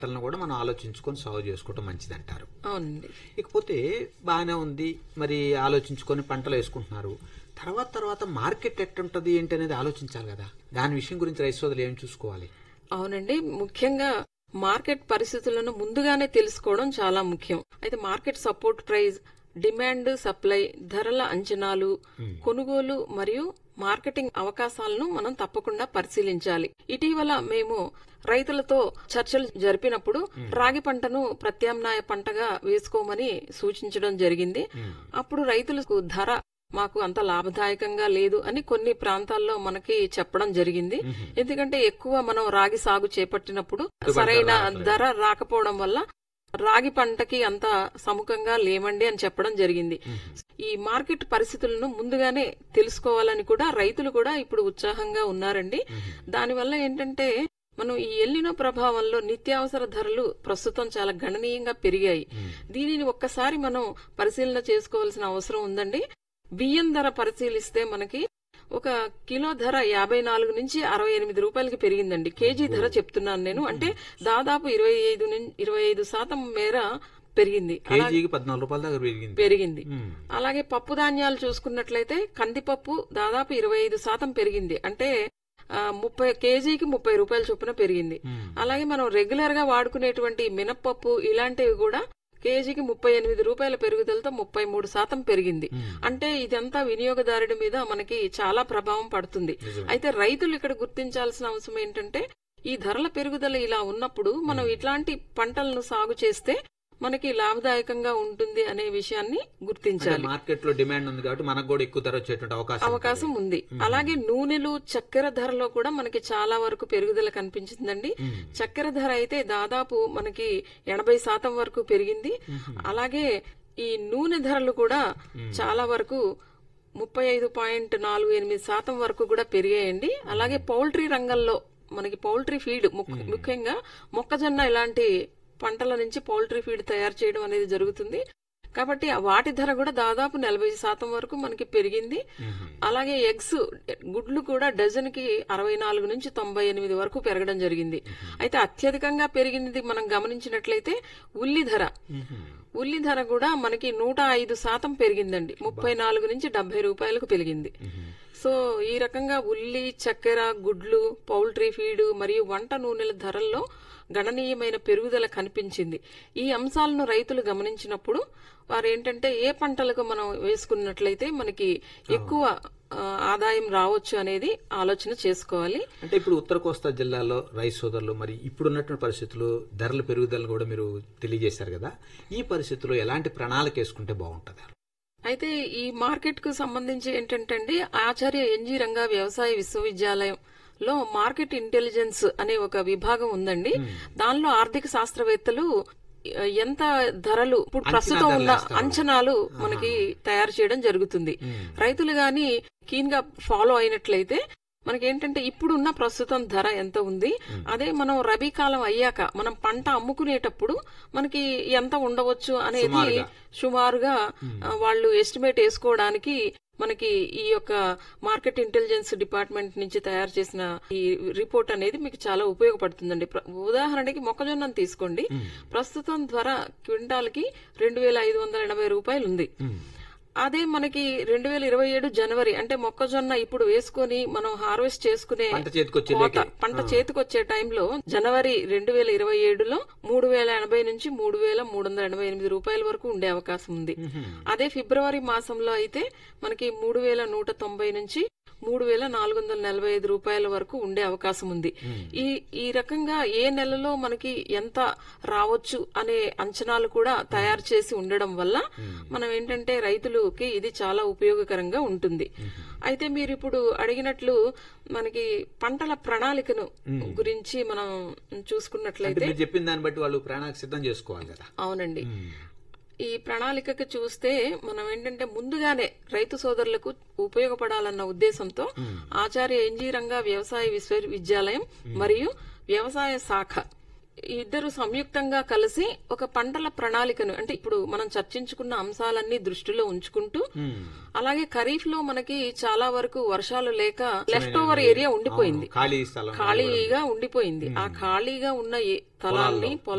పంటలను కూడా మనం ఆలోచించుకొని సాగు చేసుకోవటం మంచిది అంటారు అవునండి ఇకపోతే బాగానే ఉంది మరి ఆలోచించుకొని పంటలు వేసుకుంటున్నారు తర్వాత తర్వాత మార్కెట్ ఎట్టుంటది ఏంటి అనేది ఆలోచించాలి కదా దాని విషయం గురించి రైతు సోదరులు ఏం చూసుకోవాలి అవునండి ముఖ్యంగా మార్కెట్ పరిస్థితులను ముందుగానే తెలుసుకోవడం చాలా ముఖ్యం అయితే market support price demand supply ధరల అంచనాలు కొనుగోలు మరియు మార్కెటింగ్ అవకాశాలను మనం తప్పకుండా పరిశీలించాలి ఇటీవల మేము రైతులతో చర్చలు జరిపినప్పుడు రాగి పంటను ప్రత్యామ్నాయ పంటగా వేసుకోమని సూచించడం జరిగింది అప్పుడు రైతులకు ధర మాకు అంత లాభదాయకంగా లేదు అని కొన్ని ప్రాంతాల్లో మనకి చెప్పడం జరిగింది ఎందుకంటే ఎక్కువ మనం రాగి సాగు చేపట్టినప్పుడు సరైన ధర రాకపోవడం వల్ల రాగి పంటకి అంత సముఖంగా లేమండి అని చెప్పడం జరిగింది ఈ మార్కెట్ పరిస్థితులను ముందుగానే తెలుసుకోవాలని కూడా రైతులు కూడా ఇప్పుడు ఉత్సాహంగా ఉన్నారండి దానివల్ల ఏంటంటే మనం ఈ ఎల్లినో ప్రభావంలో నిత్యావసర ధరలు ప్రస్తుతం చాలా గణనీయంగా పెరిగాయి దీనిని ఒక్కసారి మనం పరిశీలన చేసుకోవాల్సిన అవసరం ఉందండి బియ్యం ధర పరిశీలిస్తే మనకి ఒక కిలో ధర యాభై నాలుగు నుంచి అరవై ఎనిమిది రూపాయలకి పెరిగిందండి కేజీ ధర చెప్తున్నాను నేను అంటే దాదాపు ఇరవై ఐదు నుంచి ఇరవై ఐదు శాతం మేర పెరిగింది కేజీకి పద్నాలుగు రూపాయల దాకా పెరిగింది పెరిగింది ఉమ్. అలాగే పప్పు ధాన్యాలు చూసుకున్నట్లయితే కందిపప్పు దాదాపు ఇరవై ఐదు శాతం పెరిగింది అంటే ఆ, ముప్పై కేజీకి ముప్పై రూపాయల చొప్పున పెరిగింది ఉమ్. అలాగే మనం రెగ్యులర్ గా వాడుకునేటువంటి మినప్పప్పు ఇలాంటివి కూడా కేజీకి ముప్పై ఎనిమిది రూపాయల పెరుగుదలతో ముప్పై మూడు శాతం పెరిగింది అంటే ఇదంతా వినియోగదారుడి మీద మనకి చాలా ప్రభావం పడుతుంది అయితే రైతులు ఇక్కడ గుర్తించాల్సిన అవసరం ఏంటంటే ఈ ధరల పెరుగుదల ఇలా ఉన్నప్పుడు మనం ఇట్లాంటి పంటలను సాగు చేస్తే మనకి లాభదాయకంగా ఉంటుంది అనే విషయాన్ని గుర్తించాలి మార్కెట్ లో డిమాండ్ ఉంది కాబట్టి మనకు కూడా ఎక్కువ ధర వచ్చేటువంటి అవకాశం అవకాశం ఉంది అలాగే నూనెలు చక్కెర ధరలో కూడా మనకి చాలా వరకు పెరుగుదల కనిపించిందండి చక్కెర ధర అయితే దాదాపు మనకి ఎనభై శాతం వరకు పెరిగింది అలాగే ఈ నూనె ధరలు కూడా చాలా వరకు ముప్పై ఐదు పాయింట్ నాలుగు ఎనిమిది శాతం వరకు కూడా పెరిగాయండి అలాగే పౌల్ట్రీ రంగంలో మనకి పౌల్ట్రీ ఫీడ్ ముఖ్య- ముఖ్యంగా మొక్కజొన్న ఇలాంటి పంటల నుంచి పౌల్ట్రీ ఫీడ్ తయారు చేయడం అనేది జరుగుతుంది కాబట్టి ఆ వాటి ధర కూడా దాదాపు నలభై శాతం వరకు మనకి పెరిగింది అలాగే ఎగ్స్ గుడ్లు కూడా డజన్ కి అరవై నాలుగు నుంచి తొంభై ఎనిమిది వరకు పెరగడం జరిగింది అయితే అత్యధికంగా పెరిగినది మనం గమనించినట్లయితే ఉల్లి ధర ఉల్లి ధర కూడా మనకి నూట ఐదు శాతం పెరిగిందండి ముప్పై నాలుగు నుంచి డెబ్బై రూపాయలకు పెరిగింది సో ఈ రకంగా ఉల్లి చక్కెర గుడ్లు పౌల్ట్రీ ఫీడ్ మరియు వంట నూనెల ధరల్లో గణనీయమైన పెరుగుదల కనిపించింది ఈ అంశాలను రైతులు గమనించినప్పుడు వారు ఏంటంటే ఏ పంటలకు మనం వేసుకున్నట్లయితే మనకి ఎక్కువ ఆ, ఆదాయం రావచ్చు అనేది ఆలోచన చేసుకోవాలి అంటే ఇప్పుడు ఉత్తర కోస్తా జిల్లాలో రైతు సోదరులు మరి ఇప్పుడున్నటువంటి పరిస్థితులు ధరల పెరుగుదలను కూడా మీరు తెలియజేశారు కదా ఈ పరిస్థితుల్లో ఎలాంటి ప్రణాళిక వేసుకుంటే బాగుంటది అయితే ఈ మార్కెట్ కు సంబంధించి ఏంటంటే అండి ఆచార్య ఎన్జీ రంగా వ్యవసాయ విశ్వవిద్యాలయం లో మార్కెట్ ఇంటెలిజెన్స్ అనే ఒక విభాగం ఉందండి దానిలో ఆర్థిక శాస్త్రవేత్తలు ఆ, ఎంత ధరలు ఇప్పుడు ప్రస్తుతం ఉన్న అంచనాలు మనకి తయారు చేయడం జరుగుతుంది రైతులు గాని కీన్ గా ఫాలో అయినట్లయితే మనకేంటంటే ఇప్పుడున్న ప్రస్తుతం ధర ఎంత ఉంది అదే మనం రబీ కాలం అయ్యాక మనం పంట అమ్ముకునేటప్పుడు మనకి ఎంత ఉండవచ్చు అనేది సుమారుగా ఆ, వాళ్ళు ఎస్టిమేట్ వేసుకోవడానికి మనకి ఈ యొక్క మార్కెట్ ఇంటెలిజెన్స్ డిపార్ట్మెంట్ నుంచి తయారు చేసిన ఈ రిపోర్ట్ అనేది మీకు చాలా ఉపయోగపడుతుందండి ప్ర- ఉదాహరణకి మొక్కజొన్నను తీసుకోండి ప్రస్తుతం ధర క్వింటాల్కి రెండు వేల ఐదు వందల ఎనభై రూపాయలు ఉంది అదే మనకి రెండు వేల ఇరవై ఏడు జనవరి అంటే మొక్కజొన్న ఇప్పుడు వేసుకొని మనం హార్వెస్ట్ చేసుకునే పంట చేతికొచ్చే కోత పంట చేతికొచ్చే టైంలో జనవరి రెండు వేల ఇరవై ఏడులో మూడు వేల ఎనభై నుంచి మూడు వేల మూడు వందల ఎనభై ఎనిమిది రూపాయల వరకు ఉండే అవకాశం ఉంది అదే ఫిబ్రవరి మాసంలో అయితే మనకి మూడు వేల నూట తొంభై నుంచి మూడు వేల నాలుగు వందల నలభై ఐదు రూపాయల వరకు ఉండే అవకాశం ఉంది ఈ ఈ రకంగా ఏ నెలలో మనకి ఎంత రావచ్చు అనే అంచనాలు కూడా తయారు చేసి ఉండడం వల్ల మనం ఏంటంటే రైతులకి ఇది చాలా ఉపయోగకరంగా ఉంటుంది అయితే మీరు ఇప్పుడు అడిగినట్లు మనకి పంటల ప్రణాళికను గురించి మనం అంటే చూసుకున్నట్లయితే మీరు చెప్పిన దాన్ని బట్టి వాళ్ళు ప్రణాళిక సిద్ధం చేసుకోవాలి కదా అవునండి ఈ ప్రణాళికకు చూస్తే మనం ఏంటంటే ముందుగానే రైతు సోదరులకు ఉపయోగపడాలన్న ఉద్దేశంతో ఆచార్య ఎన్జీ రంగా వ్యవసాయ విశ్వవిద్యాలయం మరియు వ్యవసాయ శాఖ ఇద్దరు సంయుక్తంగా కలిసి ఒక పంటల ప్రణాళికను అంటే ఇప్పుడు మనం చర్చించుకున్న అంశాలన్నీ దృష్టిలో ఉంచుకుంటూ ఉమ్. అలాగే ఖరీఫ్ లో మనకి చాలా వరకు వర్షాలు లేక లెఫ్ట్ ఓవర్ ఏరియా ఉండిపోయింది ఖాళీ స్థలం ఖాళీగా ఉండిపోయింది ఆ ఖాళీగా ఉన్న ఏ- స్థలాల్ని